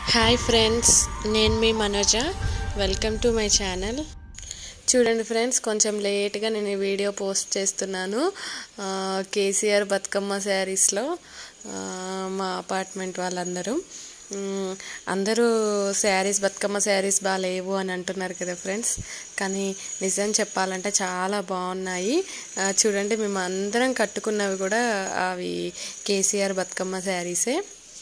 hi friends నేను మీ Manoja welcome to my channel చూడండి ఫ్రెండ్స్ కొంచెం లేట్గా నేను ఈ వీడియో పోస్ట్ చేస్తున్నాను ఆ, కేసీఆర్ బతుకమ్మ శారీస్లో ఆ, మా అపార్ట్మెంట్ వాళ్ళందరూ మ్, అందరూ శారీస్ బతుకమ్మ శారీస్ బాగాలేవు అని అంటున్నారు కదా ఫ్రెండ్స్ కానీ నిజం చెప్పాలంటే చాలా బాగున్నాయి ఆ, చూడండి మేము అందరం కట్టుకున్నవి కూడా అవి కేసీఆర్ బతుకమ్మ శారీసే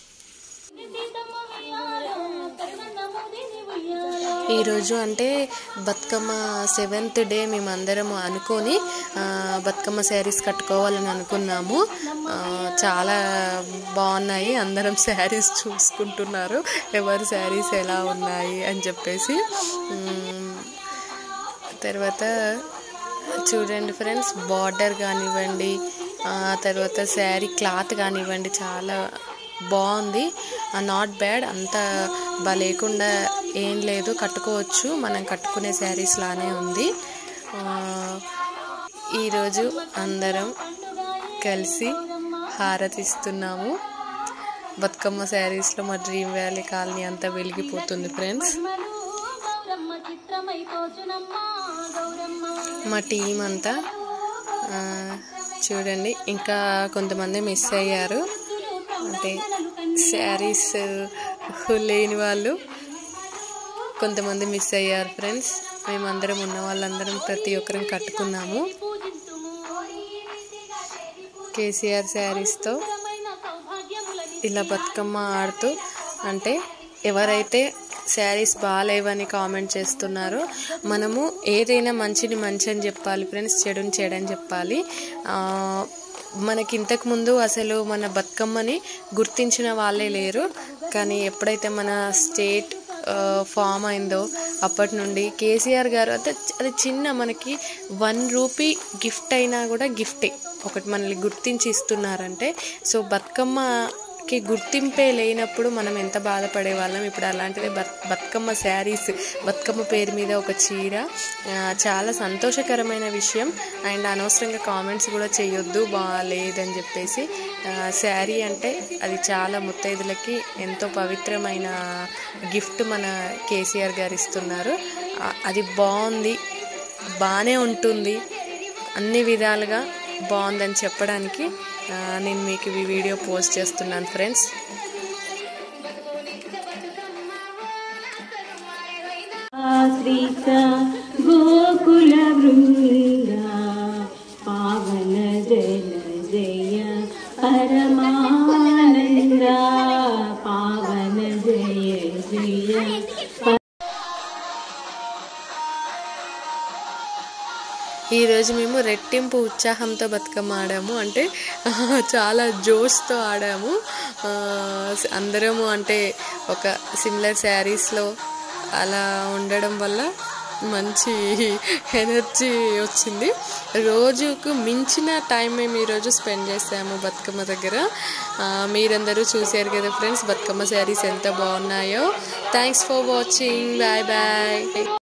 ఈరోజు అంటే బతుకమ్మ సెవెంత్ డే మేమందరం అనుకొని ఆ, బతుకమ్మ శారీస్ కట్టుకోవాలని అనుకున్నాము ఆ, చాలా బాగున్నాయి అందరం శారీస్ చూసుకుంటున్నారు ఎవరి శారీస్ ఎలా ఉన్నాయి అని చెప్పేసి మ్, తర్వాత చూడండి ఫ్రెండ్స్ బార్డర్ కానివ్వండి ఆ తర్వాత శారీ క్లాత్ కానివ్వండి చాలా బాగుంది నాట్ బ్యాడ్ అంత లేకుండా ఏం లేదు కట్టుకోవచ్చు మనం కట్టుకునే శారీస్ లానే ఉంది ఆ, ఈరోజు అందరం కలిసి హారతిస్తున్నాము బతుకమ్మ శారీస్లో మా డ్రీమ్ వ్యాలీ కాలనీ అంతా వెలిగిపోతుంది ఫ్రెండ్స్ మా టీం అంతా ఆ, చూడండి ఇంకా కొంతమంది మిస్ అయ్యారు అంటే శారీస్ లేని వాళ్ళు కొంతమంది మిస్ అయ్యారు ఫ్రెండ్స్ మేమందరం ఉన్న వాళ్ళందరం ప్రతి ఒక్కరం కట్టుకున్నాము కేసీఆర్ శారీస్తో ఇలా బతుకమ్మ ఆడుతూ అంటే ఎవరైతే శారీస్ బాగాలేవని కామెంట్ చేస్తున్నారో మనము ఏదైనా మంచిని మంచి అని చెప్పాలి ఫ్రెండ్స్ చెడుని చెడని చెప్పాలి ఆ, మనకి ఇంతకు ముందు అసలు మన బతుకమ్మని గుర్తించిన వాళ్ళే లేరు కానీ ఎప్పుడైతే మన స్టేట్ ఫామ్ అయిందో అప్పటి నుండి కేసీఆర్ గారు అంటే అది చిన్న మనకి వన్ రూపీ గిఫ్ట్ అయినా కూడా గిఫ్టే ఒకటి మనల్ని గుర్తించి ఇస్తున్నారంటే సో బతుకమ్మకి గుర్తింపే లేనప్పుడు మనం ఎంత బాధపడే వాళ్ళం ఇప్పుడు అలాంటిది బత్ బతుకమ్మ శారీస్ బతుకమ్మ పేరు మీద ఒక చీర ఆ, చాలా సంతోషకరమైన విషయం అండ్ అనవసరంగా కామెంట్స్ కూడా చేయొద్దు బాగాలేదని చెప్పేసి శారీ అంటే అది చాలా ముత్తైదులకి ఎంతో పవిత్రమైన గిఫ్ట్ మన కేసీఆర్ గారు ఇస్తున్నారు ఆ, అది బాగుంది బాగానే ఉంటుంది అన్ని విధాలుగా బాగుందని చెప్పడానికి ఆ, నేను మీకు ఈ వీడియో పోస్ట్ చేస్తున్నాను ఫ్రెండ్స్ ఆశ్రిత గోకుల వృంద పావన జన జయ పరమానంద పావన జయ జయ ఈరోజు మేము రెట్టింపు ఉత్సాహంతో బతుకమ్మ ఆడాము అంటే చాలా జోష్తో ఆడాము ఆ, అందరము అంటే ఒక సిమిలర్ శారీస్లో అలా ఉండడం వల్ల మంచి ఎనర్జీ వచ్చింది రోజుకు మించిన టైం మేము ఈరోజు స్పెండ్ చేసాము బతుకమ్మ దగ్గర ఆ, మీరందరూ చూశారు కదా ఫ్రెండ్స్ బతుకమ్మ శారీస్ ఎంత బాగున్నాయో thanks for watching bye bye